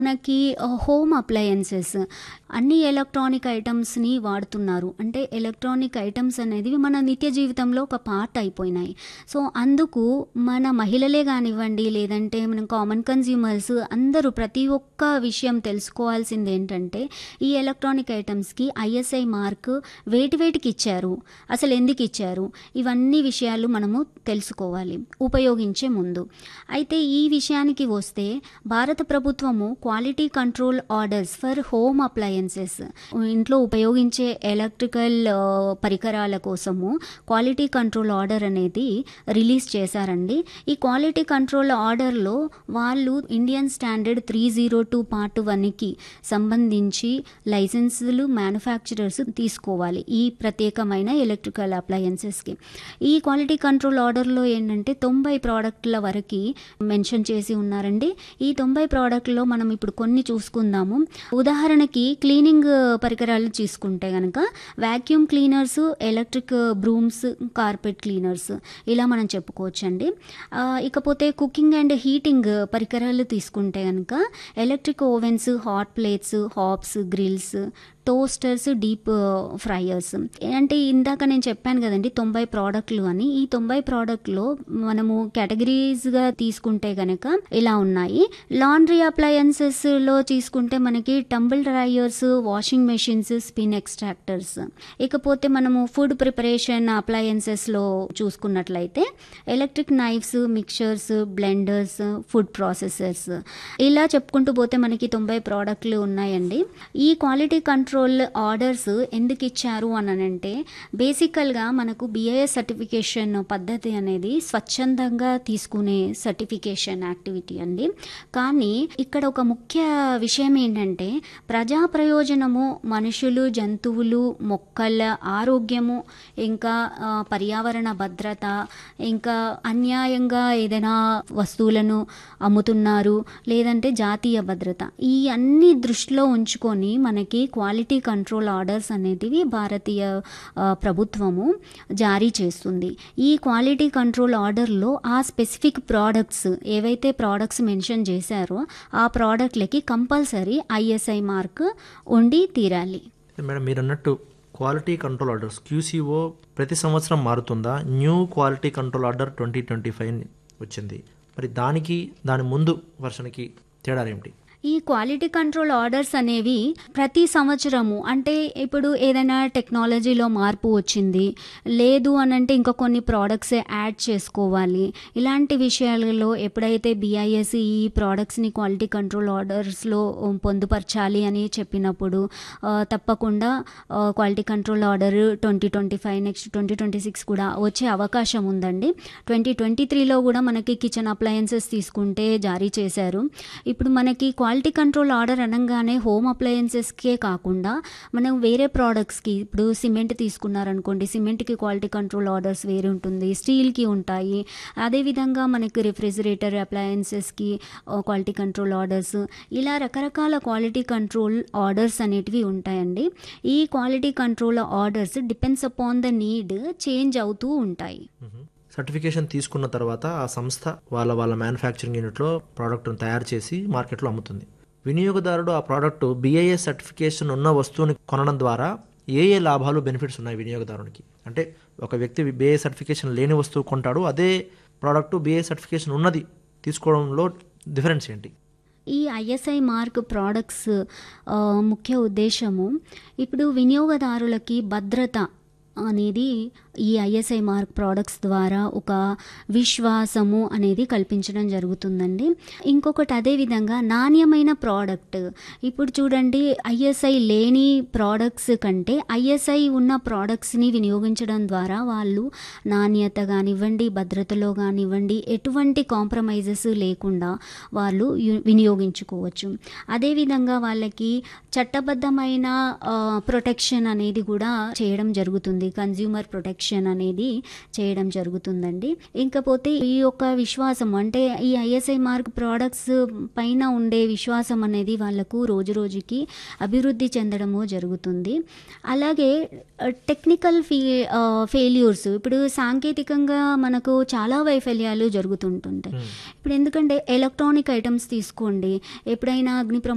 మనకి ఆహ్, home appliances అన్ని ఎలక్ట్రానిక్ ఐటమ్స్‌ని వాడుతున్నారు. అంటే ఎలక్ట్రానిక్ ఐటమ్స్ అనేవి మన నిత్య జీవితంలో ఒక పార్ట్ అయిపోయినాయి. సో, అందుకు మన మహిళలే గానివ్వండి, లేదంటే మనం కామన్ కన్స్యూమర్స్ అందరూ ప్రతి ఒక్క విషయం తెలుసుకోవాల్సిందేంటంటే, ఈ ఎలక్ట్రానిక్ ఐటమ్స్‌కి ఐఎస్ఐ మార్క్ వేటి వేటికిచ్చారు? అసలెందుకిచ్చారు? ఇవన్నీ విషయాలు మనము తెలుసుకోవాలి ఉపయోగించే ముందు. అయితే ఈ విషయానికి వస్తే భారత ప్రభుత్వము quality control orders for home appliances ఇంట్లో ఉపయోగించే ఎలక్ట్రికల్ ఆహ్, పరికరాల కోసము క్వాలిటీ కంట్రోల్ ఆర్డర్ అనేది రిలీజ్ చేశారండి. ఈ క్వాలిటీ కంట్రోల్ ఆర్డర్‌లో వాళ్ళు ఇండియన్ స్టాండర్డ్ 302 పార్ట్ 1కి సంబంధించి లైసెన్సులు మ్యానుఫ్యాక్చరర్స్ తీసుకోవాలి. ఈ ప్రత్యేకమైన ఎలక్ట్రికల్ అప్లయన్సెస్‌కి. ఈ క్వాలిటీ కంట్రోల్ ఆర్డర్‌లో ఏంటంటే 90 ప్రాడక్ట్‌ల వరకి మెన్షన్ చేసి ఉన్నారండి. ఈ 90 ప్రాడక్ట్‌లో మనం ఇప్పుడు కొన్ని చూసుకుందాము. ఉదాహరణకి క్లీనింగ్ పరికరాలు తీసుకుంటే గనక vacuum cleaners, electric brooms, carpet cleaners ఇలా మనం చెప్పుకోవచ్చండి. ఆహ్, ఇకపోతే కుకింగ్ అండ్ హీటింగ్ పరికరాలు తీసుకుంటే గనక electric ovens, hot plates, hobs, grills, toasters, deep fryers. అంటే ఇందాక నేను చెప్పాను గదండీ 90 ప్రాడక్ట్‌లు అని. ఈ 90 ప్రాడక్ట్‌లో మనము కేటగిరీస్‌గా తీసుకుంటే గనక ఇలా ఉన్నాయి. లాండ్రీ అప్లయన్సెస్‌లో తీసుకుంటే మనకి tumble dryers, washing machines, spin extractors. ఇకపోతే మనము ఫుడ్ ప్రిపరేషన్ అప్లయన్సెస్‌లో చూసుకున్నట్లయితే electric knives, mixtures, blenders, food processors ఇలా చెప్పుకుంటూ పోతే మనకి 90 ప్రాడక్ట్‌లు ఉన్నాయండి. ఈ క్వాలిటీ కంట్రోల్ ఆర్డర్స్ ఎందుకిచ్చారు అననంటే బేసికల్‌గా మనకు బీఐఎస్ సర్టిఫికేషన్ పద్ధతి అనేది స్వచ్ఛందంగా తీసుకునే సర్టిఫికేషన్ యాక్టివిటీ అండి. కానీ ఇక్కడ ఒక ముఖ్య విషయం ఏంటంటే ప్రజా ప్రయోజనము మనుషులు, జంతువులు, మొక్కల ఆరోగ్యము, ఇంకా ఆహ్, పర్యావరణ భద్రత, ఇంకా అన్యాయంగా ఏదైనా వస్తువులను అమ్ముతున్నారు, లేదంటే జాతీయ భద్రత. ఈ అన్ని దృష్టిలో ఉంచుకొని మనకి క్వాలిటీ కంట్రోల్ ఆర్డర్స్ అనేటివి భారతీయ ఆహ్, ప్రభుత్వము జారీ చేస్తుంది. ఈ క్వాలిటీ కంట్రోల్ ఆర్డర్‌లో ఆ స్పెసిఫిక్ ప్రాడక్ట్స్ ఏవైతే ప్రాడక్ట్స్ మెన్షన్ చేశారో ఆ ప్రాడక్ట్‌లకి కంపల్సరీ ఐఎస్ఐ మార్క్ ఉండి తీరాలి. మేడం మీరన్నట్టు క్వాలిటీ కంట్రోల్ ఆర్డర్స్ క్యూసీఓ ప్రతి సంవత్సరం మారుతుందా? న్యూ క్వాలిటీ కంట్రోల్ ఆర్డర్ 2025 వచ్చింది. మరి దానికి దాని ముందు వర్షన్‌కి తేడాలేమిటి? ఈ క్వాలిటీ కంట్రోల్ ఆర్డర్స్ అనేవి ప్రతి సంవత్సరము అంటే ఇప్పుడు ఏదైనా టెక్నాలజీలో మార్పు వచ్చింది. లేదు అనంటే ఇంకా కొన్ని ప్రాడక్ట్స్ యాడ్ చేసుకోవాలి. ఇలాంటి విషయాలలో ఎప్పుడైతే బీఐఎస్ ఈ ప్రాడక్ట్స్‌ని క్వాలిటీ కంట్రోల్ ఆర్డర్స్‌లో పొందుపరచాలి అని చెప్పినప్పుడు ఆహ్, తప్పకుండా ఆహ్, క్వాలిటీ కంట్రోల్ ఆర్డర్ 2025 నెక్స్ట్ 2026 కూడా వచ్చే అవకాశం ఉందండి. 2023లో కూడా మనకి కిచెన్ అప్లయన్సెస్ తీసుకుంటే జారీ చేశారు. ఇప్పుడు మనకి క్వాలిటీ కంట్రోల్ ఆర్డర్ అనంగానే హోమ్ అప్లయన్సెస్‌కే కాకుండా మనం వేరే ప్రాడక్ట్స్‌కి ఇప్పుడు సిమెంట్ తీసుకున్నారనుకోండి సిమెంట్‌కి క్వాలిటీ కంట్రోల్ ఆర్డర్స్ వేరే ఉంటుంది. స్టీల్‌కి ఉంటాయి. అదేవిధంగా మనకి రిఫ్రిజిరేటర్ అప్లయన్సెస్‌కి ఆహ్, క్వాలిటీ కంట్రోల్ ఆర్డర్స్ ఇలా రకరకాల క్వాలిటీ కంట్రోల్ ఆర్డర్స్ అనేటివి ఉంటాయండి. ఈ quality control orders depends upon the need change అవుతూ ఉంటాయి. హుహు. సర్టిఫికేషన్ తీసుకున్న తర్వాత ఆ సంస్థ వాళ్ళ వాళ్ళ మ్యానుఫ్యాక్చరింగ్ యూనిట్‌లో ప్రోడక్ట్‌ని తయారు చేసి మార్కెట్‌లో అమ్ముతుంది. వినియోగదారుడు ఆ ప్రోడక్ట్ బీఐఎస్ సర్టిఫికేషన్ ఉన్న వస్తువుని కొనడం ద్వారా ఏ ఏ లాభాలు బెనిఫిట్స్ ఉన్నాయి వినియోగదారునికి? అంటే ఒక వ్యక్తి బీఐఎస్ సర్టిఫికేషన్ లేని వస్తువు కొంటాడు. అదే ప్రోడక్ట్ బీఐఎస్ సర్టిఫికేషన్ ఉన్నది తీసుకోవడంలో డిఫరెన్స్ ఏంటి? ఈ ఐఎస్ఐ మార్క్ ప్రాడక్ట్స్ ఆహ్, ముఖ్య ఉద్దేశము ఇప్పుడు వినియోగదారులకి భద్రత అనేది ఈ ఐఎస్ఐ మార్క్ ప్రాడక్ట్స్ ద్వారా ఒక విశ్వాసము అనేది కల్పించడం జరుగుతుందండి. ఇంకొకటి అదే విధంగా నాణ్యమైన ప్రోడక్ట్ ఇప్పుడు చూడండి ఐఎస్ఐ లేని ప్రాడక్ట్స్ కంటే ఐఎస్ఐ ఉన్న ప్రాడక్ట్స్‌ని వినియోగించడం ద్వారా వాళ్ళు నాణ్యత గానివ్వండి, భద్రతలో గానివ్వండి ఎటువంటి కాంప్రమైజెస్ లేకుండా వాళ్ళు యు వినియోగించుకోవచ్చు. అదేవిధంగా వాళ్ళకి చట్టబద్ధమైన ఆహ్, ప్రొటెక్షన్ అనేది కూడా చేయడం జరుగుతుంది. కన్స్యూమర్ ప్రొటెక్షన్ అనేది చేయడం జరుగుతుందండి. ఇంకపోతే ఈ యొక్క విశ్వాసం అంటే ఈ ఐఎస్ఐ మార్క్ ప్రాడక్ట్స్ పైన ఉండే విశ్వాసం అనేది వాళ్ళకు రోజు రోజుకి అభివృద్ధి చెందడము జరుగుతుంది. అలాగే ఆహ్, టెక్నికల్ ఫీ ఆహ్, ఫెయిల్యూర్స్ ఇప్పుడు సాంకేతికంగా మనకు చాలా వైఫల్యాలు జరుగుతుంటుంటాయి. హ్మ్. ఇప్పుడు ఎందుకంటే ఎలక్ట్రానిక్ ఐటెమ్స్ తీసుకోండి. ఎప్పుడైనా అగ్ని ప్రమాదం